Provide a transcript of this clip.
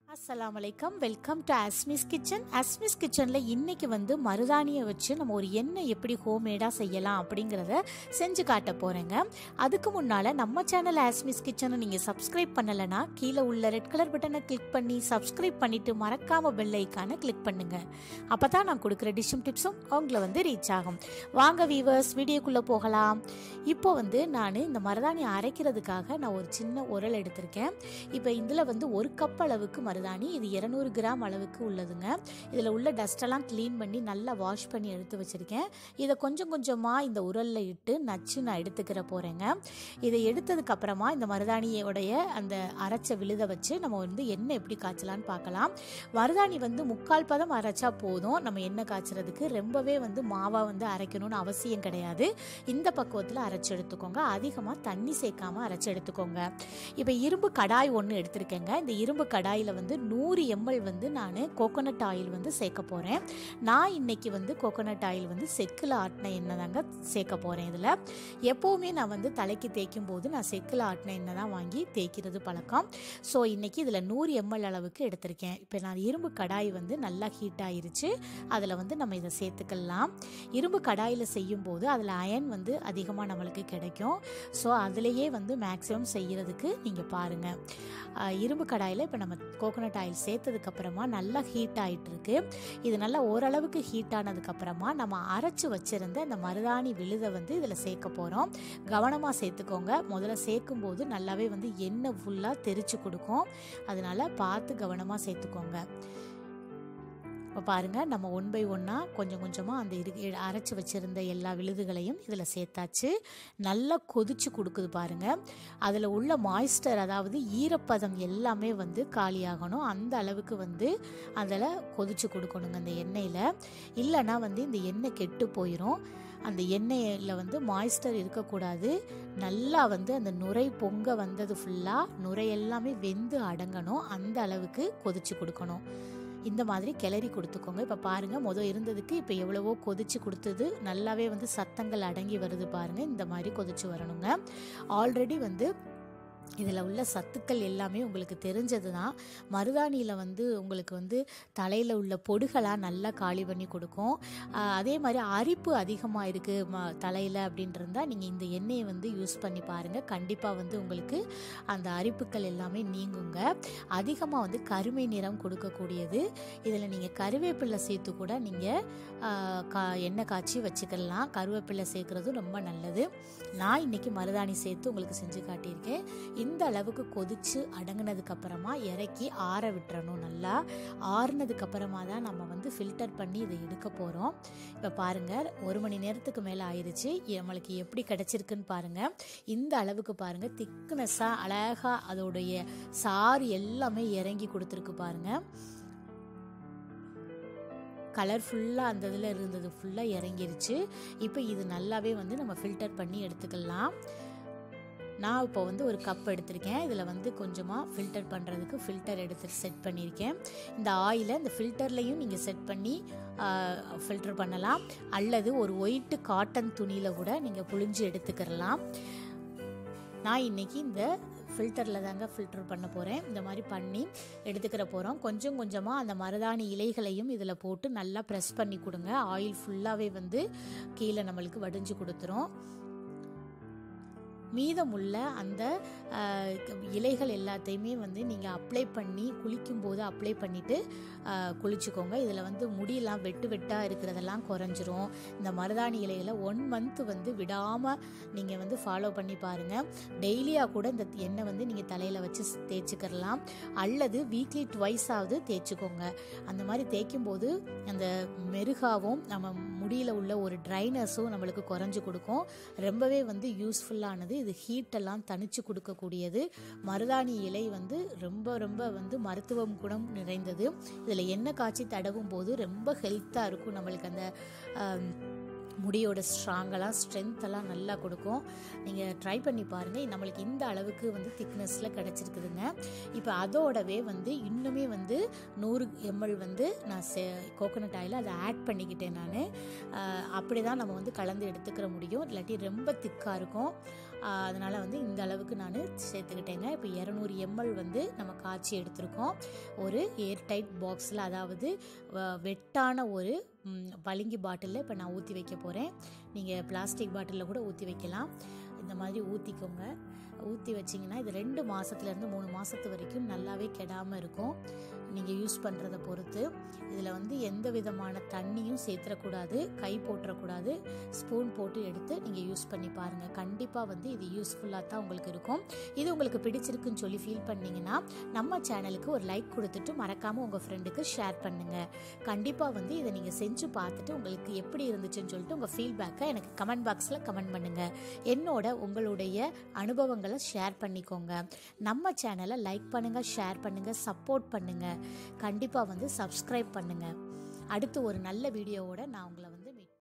அஸ்ஸலாமு அலைக்கம் welcome to Asmi's kitchen அஸ்மிஸ் கிச்சனில் இன்னைக்கு வந்து மருதாணியை வச்சு நம்ம ஒரு எண்ணெய் எப்படி ஹோம்மேடாக செய்யலாம் அப்படிங்கிறத செஞ்சு காட்ட போகிறேங்க அதுக்கு முன்னால் நம்ம சேனல் அஸ்மிஸ் கிச்சனை நீங்கள் சப்ஸ்கிரைப் பண்ணலைன்னா கீழே உள்ள ரெட் கலர் பட்டனை கிளிக் பண்ணி சப்ஸ்கிரைப் பண்ணிவிட்டு மறக்காமல் பெல் ஐக்கானை கிளிக் பண்ணுங்கள் அப்போ தான் நான் கொடுக்குற டிஷ்ஷும் டிப்ஸும் உங்களை வந்து ரீச் ஆகும் வாங்க வீவர்ஸ் வீடியோக்குள்ளே போகலாம் இப்போ வந்து நான் இந்த மருதாணி அரைக்கிறதுக்காக நான் ஒரு சின்ன உரல் எடுத்திருக்கேன் இப்போ இதில் வந்து ஒரு கப் அளவுக்கு மருதாணி இது இரநூறு கிராம் அளவுக்கு உள்ளதுங்க இதில் உள்ள டஸ்டெல்லாம் க்ளீன் பண்ணி நல்லா வாஷ் பண்ணி எடுத்து வச்சுருக்கேன் இதை கொஞ்சம் கொஞ்சமாக இந்த உரலில் இட்டு நச்சு நான் எடுத்துக்கிற போகிறேங்க இதை எடுத்ததுக்கு அப்புறமா இந்த மருதாணியோடைய அந்த அரைச்ச விழுத வச்சு நம்ம வந்து எண்ணெய் எப்படி காய்ச்சலான்னு பார்க்கலாம் மருதாணி வந்து முக்கால் பதம் அரைச்சா போதும் நம்ம எண்ணெய் காய்ச்சறதுக்கு ரொம்பவே வந்து மாவாக வந்து அரைக்கணும்னு அவசியம் கிடையாது இந்த பக்குவத்தில் அரைச்சி எடுத்துக்கோங்க அதிகமாக தண்ணி சேர்க்காம அரைச்சி எடுத்துக்கோங்க இப்போ இரும்பு கடாய் ஒன்று எடுத்திருக்கேங்க இந்த இரும்பு கடாயில் வந்து நூறு எம்எல் வந்து நான் கோகோனட் ஆயில் வந்து சேர்க்க போகிறேன் நான் இன்னைக்கு வந்து கோகோனட் ஆயில் வந்து செக்கில் ஆட்டின எண்ணெய் தாங்க சேர்க்க போகிறேன் இதில் எப்போவுமே நான் வந்து தலைக்கு தேய்க்கும் போது நான் செக்கில் ஆட்டின எண்ணெய் தான் வாங்கி தேய்க்கிறது பழக்கம் ஸோ இன்னைக்கு இதில் நூறு எம்எல் அளவுக்கு எடுத்திருக்கேன் இப்போ நான் இரும்பு கடாய் வந்து நல்லா ஹீட் ஆயிருச்சு அதில் வந்து நம்ம இதை சேர்த்துக்கலாம் இரும்பு கடாயில் செய்யும் போது அதில் அயன் வந்து அதிகமாக நம்மளுக்கு கிடைக்கும் ஸோ அதுலேயே வந்து மேக்ஸிமம் செய்கிறதுக்கு நீங்கள் பாருங்கள் இரும்பு கடாயில் இப்போ நம்ம கோகோனட் ஆயில் சேர்த்ததுக்கப்புறமா நல்லா ஹீட் ஆகிட்டு இருக்கு இது நல்லா ஓரளவுக்கு ஹீட் ஆனதுக்கப்புறமா நம்ம அரைச்சி வச்சுருந்த இந்த மருதாணி விழுதை வந்து இதில் சேர்க்க போகிறோம் கவனமாக சேர்த்துக்கோங்க முதல்ல சேர்க்கும் போது நல்லாவே வந்து எண்ணெய் ஃபுல்லாக தெரிச்சு கொடுக்கும் அதனால பார்த்து கவனமாக சேர்த்துக்கோங்க இப்போ பாருங்கள் நம்ம ஒன் பை ஒன்னாக கொஞ்சம் கொஞ்சமாக அந்த இரு அரைச்சி வச்சுருந்த எல்லா விழுதுகளையும் இதில் சேர்த்தாச்சு நல்லா கொதிச்சு கொடுக்குது பாருங்கள் அதில் உள்ள மாய்ஸ்டர் அதாவது ஈரப்பதம் எல்லாமே வந்து காலியாகணும் அந்த அளவுக்கு வந்து அதில் கொதிச்சு கொடுக்கணுங்க அந்த எண்ணெயில் இல்லைன்னா வந்து இந்த எண்ணெய் கெட்டு போயிடும் அந்த எண்ணெயில் வந்து மாய்ஸ்டர் இருக்கக்கூடாது நல்லா வந்து அந்த நுரை பொங்க வந்தது ஃபுல்லாக நுரை எல்லாமே வெந்து அடங்கணும் அந்த அளவுக்கு கொதிச்சு கொடுக்கணும் இந்த மாதிரி கிளறி கொடுத்துக்கோங்க இப்போ பாருங்கள் மொதல் இருந்ததுக்கு இப்போ எவ்வளவோ கொதிச்சு கொடுத்தது நல்லாவே வந்து சத்தங்கள் அடங்கி வருது பாருங்கள் இந்த மாதிரி கொதிச்சு வரணுங்க ஆல்ரெடி வந்து இதில் உள்ள சத்துக்கள் எல்லாமே உங்களுக்கு தெரிஞ்சது தான் மருதாணியில் வந்து உங்களுக்கு வந்து தலையில் உள்ள பொடுகளாக நல்லா காலி பண்ணி கொடுக்கும் அதே மாதிரி அரிப்பு அதிகமாக இருக்குது ம தலையில் அப்படின்ட்டு இருந்தால் நீங்கள் இந்த எண்ணெயை வந்து யூஸ் பண்ணி பாருங்கள் கண்டிப்பாக வந்து உங்களுக்கு அந்த அரிப்புகள் எல்லாமே நீங்குங்க அதிகமாக வந்து கருமை நிறம் கொடுக்கக்கூடியது இதில் நீங்கள் கருவேப்பிலை சேர்த்து கூட நீங்கள் கா எண்ணெய் காய்ச்சி வச்சுக்கலாம் கருவேப்பிலை சேர்க்குறதும் ரொம்ப நல்லது நான் இன்றைக்கி மருதாணி சேர்த்து உங்களுக்கு செஞ்சு காட்டியிருக்கேன் இந்த அளவுக்கு கொதிச்சு அடங்கினதுக்கு அப்புறமா இறக்கி ஆற விட்டுறணும் நல்லா ஆறுனதுக்கு அப்புறமா தான் நம்ம வந்து ஃபில்டர் பண்ணி இதை எடுக்க போகிறோம் இப்போ பாருங்கள் ஒரு மணி நேரத்துக்கு மேலே ஆயிடுச்சு நம்மளுக்கு எப்படி கிடச்சிருக்குன்னு பாருங்கள் இந்த அளவுக்கு பாருங்கள் திக்னஸ்ஸாக அழகாக அதோடைய சாறு எல்லாமே இறங்கி கொடுத்துருக்கு பாருங்கள் கலர் ஃபுல்லாக அந்த இதில் இருந்தது ஃபுல்லாக இறங்கிருச்சு இப்போ இது நல்லாவே வந்து நம்ம ஃபில்டர் பண்ணி எடுத்துக்கலாம் நான் இப்போ வந்து ஒரு கப் எடுத்திருக்கேன் இதில் வந்து கொஞ்சமாக ஃபில்டர் பண்ணுறதுக்கு ஃபில்டர் எடுத்து செட் பண்ணியிருக்கேன் இந்த ஆயிலை இந்த ஃபில்டர்லையும் நீங்கள் செட் பண்ணி ஃபில்டர் பண்ணலாம் அல்லது ஒரு ஒயிட்டு காட்டன் துணியில் கூட நீங்கள் புழிஞ்சு எடுத்துக்கிறலாம் நான் இன்றைக்கி இந்த ஃபில்டரில் தாங்க ஃபில்டர் பண்ண போகிறேன் இந்த மாதிரி பண்ணி எடுத்துக்கிற போகிறோம் கொஞ்சம் கொஞ்சமாக அந்த மருதாணி இலைகளையும் இதில் போட்டு நல்லா ப்ரெஸ் பண்ணி கொடுங்க ஆயில் ஃபுல்லாகவே வந்து கீழே நம்மளுக்கு வடிஞ்சு கொடுத்துரும் மீதமுள்ள அந்த இலைகள் எல்லாத்தையுமே வந்து நீங்கள் அப்ளை பண்ணி குளிக்கும்போது அப்ளை பண்ணிவிட்டு குளிச்சுக்கோங்க இதில் வந்து முடியெல்லாம் வெட்டு வெட்டாக இருக்கிறதெல்லாம் குறைஞ்சிரும் இந்த மருதாணி இலைகளை ஒன் மந்த் வந்து விடாமல் நீங்கள் வந்து ஃபாலோ பண்ணி பாருங்கள் டெய்லியாக கூட இந்த எண்ணெய் வந்து நீங்கள் தலையில் வச்சு தேய்ச்சிக்கிறலாம் அல்லது வீக்லி ட்வைஸாவது தேய்ச்சிக்கோங்க அந்த மாதிரி தேய்க்கும் போது அந்த மெருகாவும் நம்ம முடியில் உள்ள ஒரு ட்ரைனஸும் நம்மளுக்கு குறைஞ்சி கொடுக்கும் ரொம்பவே வந்து யூஸ்ஃபுல்லானது இது ஹீட்டெல்லாம் தனிச்சு கொடுக்கக்கூடியது மருதாணி இலை வந்து ரொம்ப ரொம்ப வந்து மருத்துவம் குணம் நிறைந்தது இதில் எண்ணெய் காய்ச்சி தடவும் போது ரொம்ப ஹெல்த்தாக இருக்கும் நம்மளுக்கு அந்த முடியோட ஸ்ட்ராங்கெல்லாம் ஸ்ட்ரென்த்தெல்லாம் நல்லா கொடுக்கும் நீங்கள் ட்ரை பண்ணி பாருங்கள் நம்மளுக்கு இந்த அளவுக்கு வந்து திக்னஸில் கிடச்சிருக்குதுங்க இப்போ அதோடவே வந்து இன்னுமே வந்து நூறு எம்எல் வந்து நான் சே கோகோனட் ஆயில் அதை ஆட் பண்ணிக்கிட்டேன் நான் அப்படி தான் நம்ம வந்து கலந்து எடுத்துக்கிற முடியும் இல்லாட்டி ரொம்ப திக்காக இருக்கும் அதனால் வந்து இந்த அளவுக்கு நான் சேர்த்துக்கிட்டேங்க இப்போ இரநூறு எம்எல் வந்து நம்ம காய்ச்சி எடுத்திருக்கோம் ஒரு ஏர் டைட் பாக்ஸில் அதாவது வ- வெட்டான ஒரு ம், பளிங்கு பாட்டிலில் இப்போ நான் ஊற்றி வைக்க போகிறேன் நீங்கள் பிளாஸ்டிக் பாட்டிலில் கூட ஊற்றி வைக்கலாம் இந்த மாதிரி ஊற்றிக்கோங்க ஊற்றி வச்சிங்கன்னா இது ரெண்டு மாதத்துலேருந்து மூணு மாதத்து வரைக்கும் நல்லாவே கெடாமல் இருக்கும் நீங்கள் யூஸ் பண்ணுறத பொறுத்து இதில் வந்து எந்த விதமான தண்ணியும் சேர்த்துடக்கூடாது கை போட்டுறக்கூடாது ஸ்பூன் போட்டு எடுத்து நீங்கள் யூஸ் பண்ணி பாருங்கள் கண்டிப்பாக வந்து இது யூஸ்ஃபுல்லாக தான் உங்களுக்கு இருக்கும் இது உங்களுக்கு பிடிச்சிருக்குன்னு சொல்லி ஃபீல் பண்ணீங்கன்னா நம்ம சேனலுக்கு ஒரு லைக் கொடுத்துட்டு மறக்காமல் உங்கள் ஃப்ரெண்டுக்கு ஷேர் பண்ணுங்கள் கண்டிப்பாக வந்து இதை நீங்கள் செஞ்சு பார்த்துட்டு உங்களுக்கு எப்படி இருந்துச்சுன்னு சொல்லிட்டு உங்கள் ஃபீட்பேக்கை எனக்கு கமெண்ட் பாக்ஸில் கமெண்ட் பண்ணுங்கள் என்னோட உங்களுடைய அனுபவங்களை ஷேர் பண்ணிக்கோங்க நம்ம சேனலை லைக் பண்ணுங்கள் ஷேர் பண்ணுங்கள் சப்போர்ட் பண்ணுங்கள் கண்டிப்பாக வந்து சப்ஸ்கிரைப் பண்ணுங்கள் அடுத்து ஒரு நல்ல வீடியோவோட நான் உங்களை வந்து